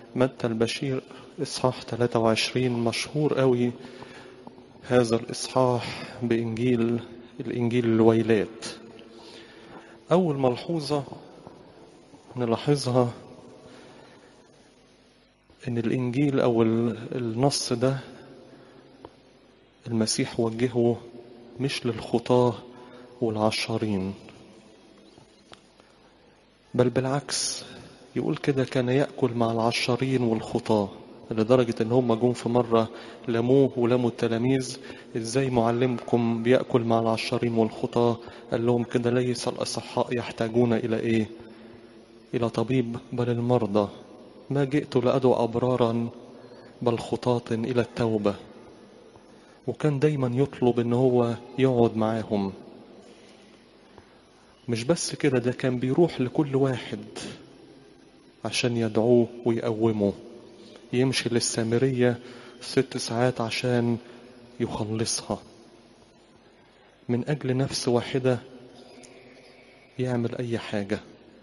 متى البشير إصحاح 23 مشهور قوي هذا الإصحاح بإنجيل الإنجيل الويلات أول ملحوظة نلاحظها إن الإنجيل أو النص ده المسيح وجهه مش للخطاة والعشارين بل بالعكس يقول كده كان يأكل مع العشارين والخطاة لدرجة ان هم جم في مرة لموه ولموا التلاميذ ازاي معلمكم بيأكل مع العشارين والخطاة قال لهم كده ليس الأصحاء يحتاجون إلى إيه إلى طبيب بل المرضى ما جئت لأدعو أبرارا بل خطاة إلى التوبة وكان دايما يطلب ان هو يقعد معاهم مش بس كده ده كان بيروح لكل واحد عشان يدعوه ويقومه يمشي للسامرية ست ساعات عشان يخلصها من أجل نفس واحدة يعمل أي حاجة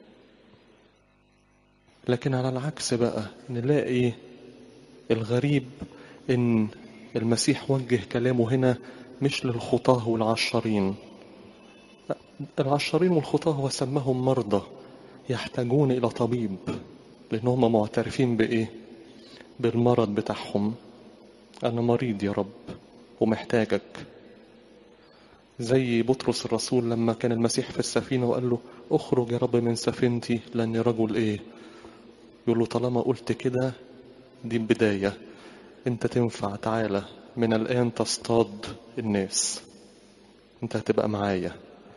لكن على العكس بقى نلاقي الغريب إن المسيح وجه كلامه هنا مش للخطاة والعشرين العشرين والخطاة هو سماهم مرضى يحتاجون إلى طبيب لأن هم معترفين بإيه بالمرض بتاعهم أنا مريض يا رب ومحتاجك زي بطرس الرسول لما كان المسيح في السفينة وقال له اخرج يا رب من سفينتي لأني رجل إيه يقول له طالما قلت كده دي بداية انت تنفع تعالى من الآن تصطاد الناس انت هتبقى معايا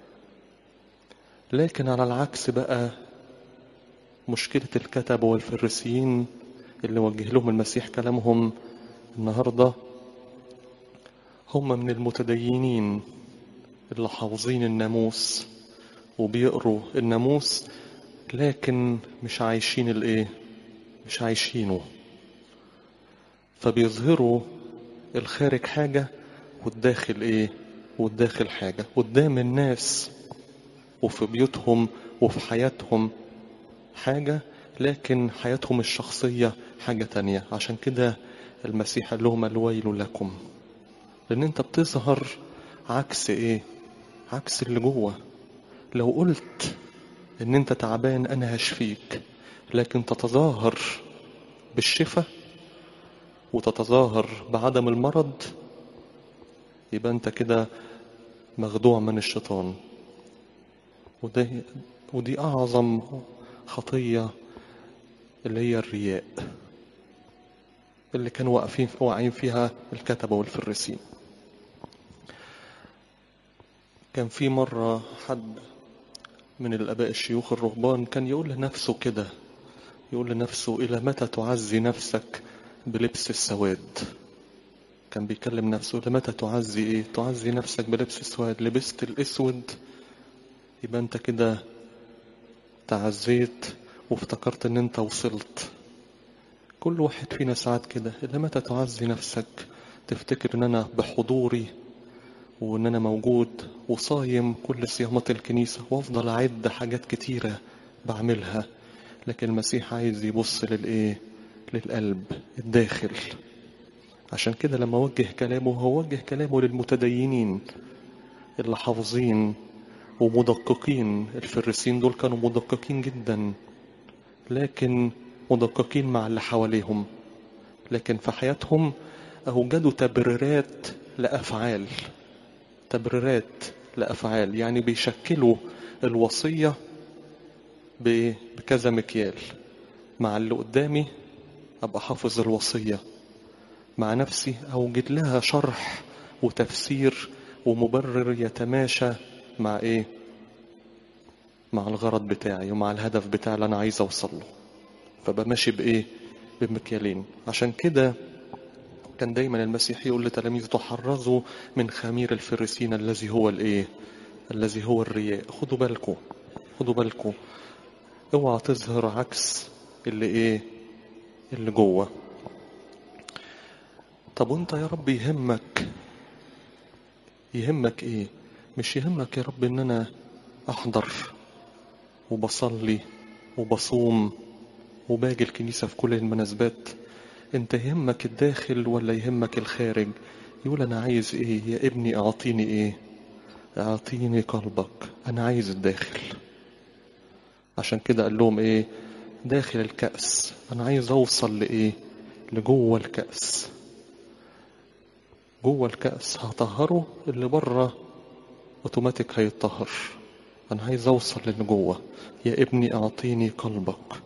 لكن على العكس بقى مشكلة الكتب والفريسيين اللي وجه لهم المسيح كلامهم النهاردة هم من المتدينين اللي حافظين الناموس وبيقروا الناموس لكن مش عايشين الايه مش عايشينه فبيظهروا الخارج حاجة والداخل ايه والداخل حاجة قدام الناس وفي بيوتهم وفي حياتهم حاجة لكن حياتهم الشخصية حاجة تانية عشان كده المسيح قال لهم الويل لكم لان انت بتظهر عكس ايه عكس اللي جوه لو قلت ان انت تعبان انا هشفيك لكن تتظاهر بالشفاء وتتظاهر بعدم المرض يبقى انت كده مخدوع من الشيطان وده ودي اعظم خطيه اللي هي الرياء اللي كانوا واقفين واقعين فيها الكتبه والفريسين كان في مره حد من الاباء الشيوخ الرهبان كان يقول لنفسه كده يقول لنفسه الى متى تعزي نفسك بلبس السواد كان بيكلم نفسه لمتى تعزي ايه تعزي نفسك بلبس السواد لبست الاسود يبقى انت كده تعزيت وافتكرت ان انت وصلت كل واحد فينا ساعات كده لمتى تعزي نفسك تفتكر ان انا بحضوري وان انا موجود وصايم كل صيامات الكنيسة وافضل اعد حاجات كتيرة بعملها لكن المسيح عايز يبص للايه للقلب الداخل عشان كده لما وجه كلامه هو وجه كلامه للمتدينين اللي حافظين ومدققين الفريسين دول كانوا مدققين جدا لكن مدققين مع اللي حواليهم لكن في حياتهم أوجدوا تبريرات لأفعال تبريرات لأفعال يعني بيشكلوا الوصية بإيه؟ بكذا مكيال مع اللي قدامي أبقى حافظ الوصية مع نفسي أوجد لها شرح وتفسير ومبرر يتماشى مع إيه مع الغرض بتاعي ومع الهدف بتاعي اللي أنا عايز أوصل له فبقى ماشي بإيه بمكيالين عشان كده كان دايما المسيح يقول لتلاميذه تحرزوا من خمير الفريسين الذي هو الايه الذي هو الرياء خدوا بالكم خدوا بالكم اوعى تظهر عكس اللي ايه اللي جوه طب وانت يا رب يهمك يهمك ايه مش يهمك يا رب ان انا احضر وبصلي وبصوم وباجي الكنيسة في كل المناسبات انت يهمك الداخل ولا يهمك الخارج يقول انا عايز ايه يا ابني اعطيني ايه اعطيني قلبك انا عايز الداخل عشان كده قال لهم ايه داخل الكأس انا عايز اوصل لايه لجوه الكأس جوه الكأس هطهره اللي بره اوتوماتيك هيتطهر انا عايز اوصل للي جوه يا ابني اعطيني قلبك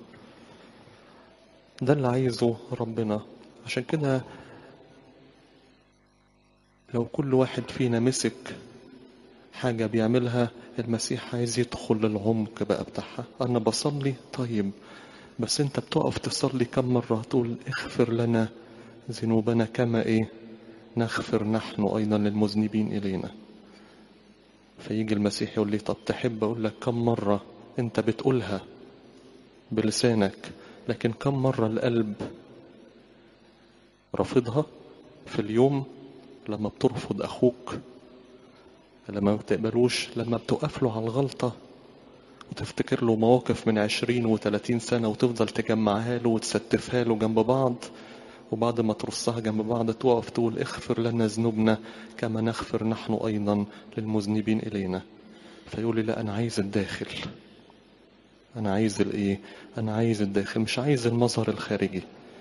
ده اللي عايزه ربنا عشان كده لو كل واحد فينا مسك حاجة بيعملها المسيح عايز يدخل للعمق بقى بتاعها أنا بصلي طيب بس أنت بتقف تصلي كم مرة تقول اغفر لنا ذنوبنا كما إيه نغفر نحن أيضا للمذنبين إلينا فيجي المسيح يقول لي طب تحب أقول لك كم مرة أنت بتقولها بلسانك لكن كم مرة القلب رافضها في اليوم لما بترفض أخوك لما ما بتقبلوش لما بتوقف له على الغلطة وتفتكر له مواقف من عشرين وتلاتين سنة وتفضل تجمعها له وتستفها له جنب بعض وبعد ما ترصها جنب بعض توقف تقول اغفر لنا ذنوبنا كما نغفر نحن أيضا للمذنبين إلينا فيقول لي لا أنا عايز الداخل أنا عايز الإيه أنا عايز الداخل مش عايز المظهر الخارجي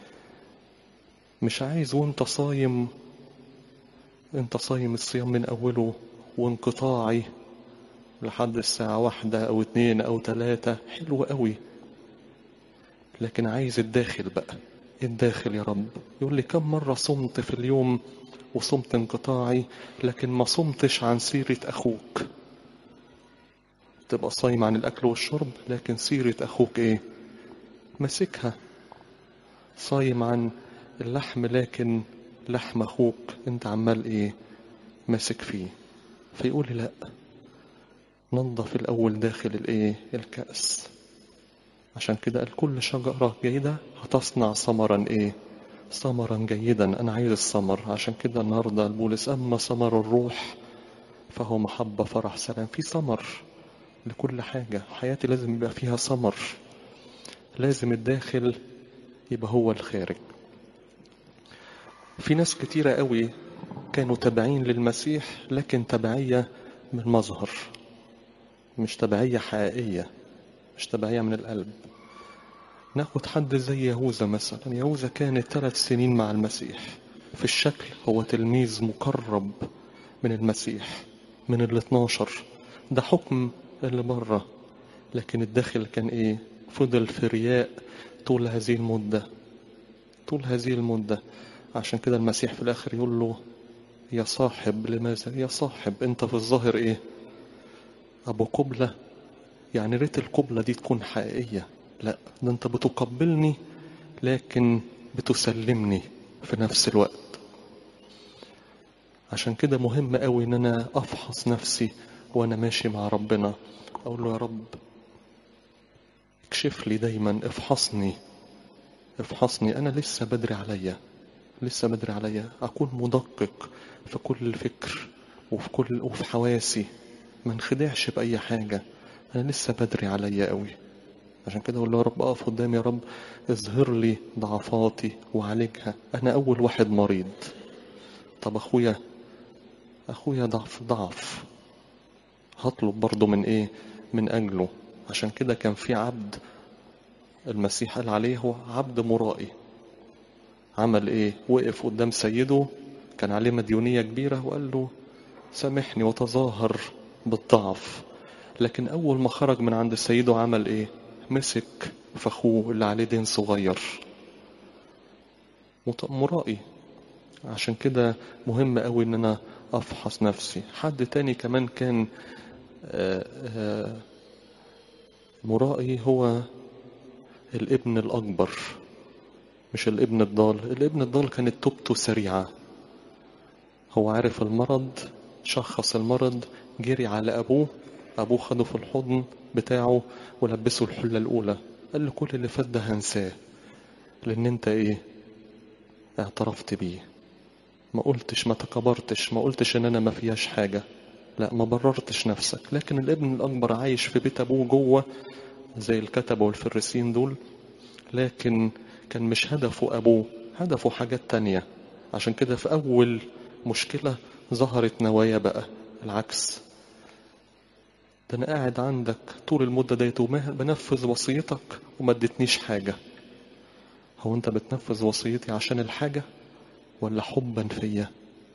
مش عايز وانت صايم انت صايم الصيام من أوله وانقطاعي لحد الساعة واحدة أو اتنين أو تلاتة حلو قوي لكن عايز الداخل بقى الداخل يا رب يقول لي كم مرة صمت في اليوم وصمت انقطاعي لكن ما صمتش عن سيرة أخوك تبقى صايم عن الأكل والشرب لكن سيرة أخوك إيه ماسكها صايم عن اللحم لكن لحم أخوك أنت عمال إيه ماسك فيه فيقول لي لا ننظف الأول داخل الإيه الكأس عشان كده قال كل شجرة جيدة هتصنع ثمرا إيه ثمرا جيدا أنا عايز الثمر عشان كده النهاردة البولس أما ثمر الروح فهو محبة فرح سلام في ثمر لكل حاجة حياتي لازم يبقى فيها ثمر لازم الداخل يبقى هو الخارج في ناس كتيرة قوي كانوا تابعين للمسيح لكن تبعية من مظهر مش تبعية حقيقية مش تبعية من القلب ناخد حد زي يهوذا مثلا يهوذا كانت ثلاث سنين مع المسيح في الشكل هو تلميذ مقرب من المسيح من ال 12 ده حكم اللي بره لكن الداخل كان ايه فضل في رياء طول هذه المدة طول هذه المدة عشان كده المسيح في الآخر يقول له يا صاحب لماذا يا صاحب انت في الظاهر ايه ابو قبلة يعني ريت القبلة دي تكون حقيقية لا ده انت بتقبلني لكن بتسلمني في نفس الوقت عشان كده مهم قوي ان انا افحص نفسي وانا ماشي مع ربنا اقول له يا رب اكشف لي دايما افحصني افحصني انا لسه بدري عليا لسه بدري عليا اكون مدقق في كل فكر وفي كل وفي حواسي ما انخدعش باي حاجه انا لسه بدري عليا قوي عشان كده اقول له يا رب اقف قدامي يا رب اظهر لي ضعفاتي وعالجها انا اول واحد مريض طب اخويا اخويا ضعف ضعف هطلب برضه من ايه من اجله عشان كده كان في عبد المسيح قال عليه هو عبد مرائي عمل ايه وقف قدام سيده كان عليه مديونية كبيرة وقال له سامحني وتظاهر بالضعف لكن أول ما خرج من عند سيده عمل إيه مسك في أخوه اللي عليه دين صغير مرائي عشان كده مهم قوي إن أنا أفحص نفسي حد تاني كمان كان آآ آآ مرائي هو الابن الأكبر مش الابن الضال الابن الضال كانت توبته سريعة هو عارف المرض شخص المرض جري على أبوه أبوه خده في الحضن بتاعه ولبسه الحلة الأولى قال له كل اللي فات ده هنساه لأن أنت إيه اعترفت بيه ما قلتش ما تكبرتش ما قلتش إن أنا ما فيهاش حاجة لا ما بررتش نفسك لكن الابن الأكبر عايش في بيت أبوه جوه زي الكتبة والفريسين دول لكن كان مش هدفه أبوه هدفه حاجات تانية عشان كده في أول مشكلة ظهرت نوايا بقى العكس ده أنا قاعد عندك طول المدة ديت وبنفذ وصيتك وما اديتنيش حاجة هو أنت بتنفذ وصيتي عشان الحاجة ولا حبا فيا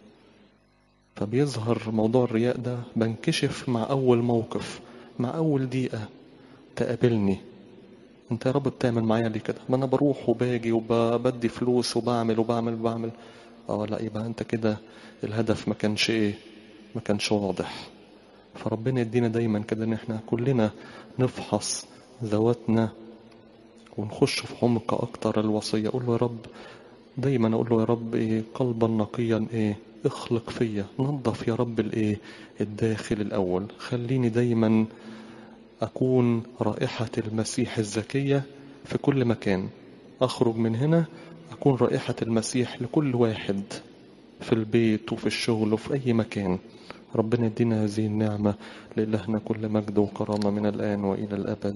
فبيظهر موضوع الرياء ده بنكشف مع أول موقف مع أول دقيقة تقابلني انت يا رب بتعمل معايا ليه كده ما انا بروح وباجي وبدي فلوس وبعمل وبعمل وبعمل اه لا يبقى انت كده الهدف ما كانش ايه ما كانش واضح فربنا يدينا دايما كده ان احنا كلنا نفحص ذواتنا ونخش في عمق اكتر الوصية اقول له يا رب دايما اقول له يا رب ايه قلبا نقيا ايه اخلق فيا نظف يا رب الايه الداخل الاول خليني دايما أكون رائحة المسيح الزكية في كل مكان أخرج من هنا أكون رائحة المسيح لكل واحد في البيت وفي الشغل وفي أي مكان ربنا يدينا هذه النعمة لإلهنا كل مجد وكرامة من الآن وإلى الأبد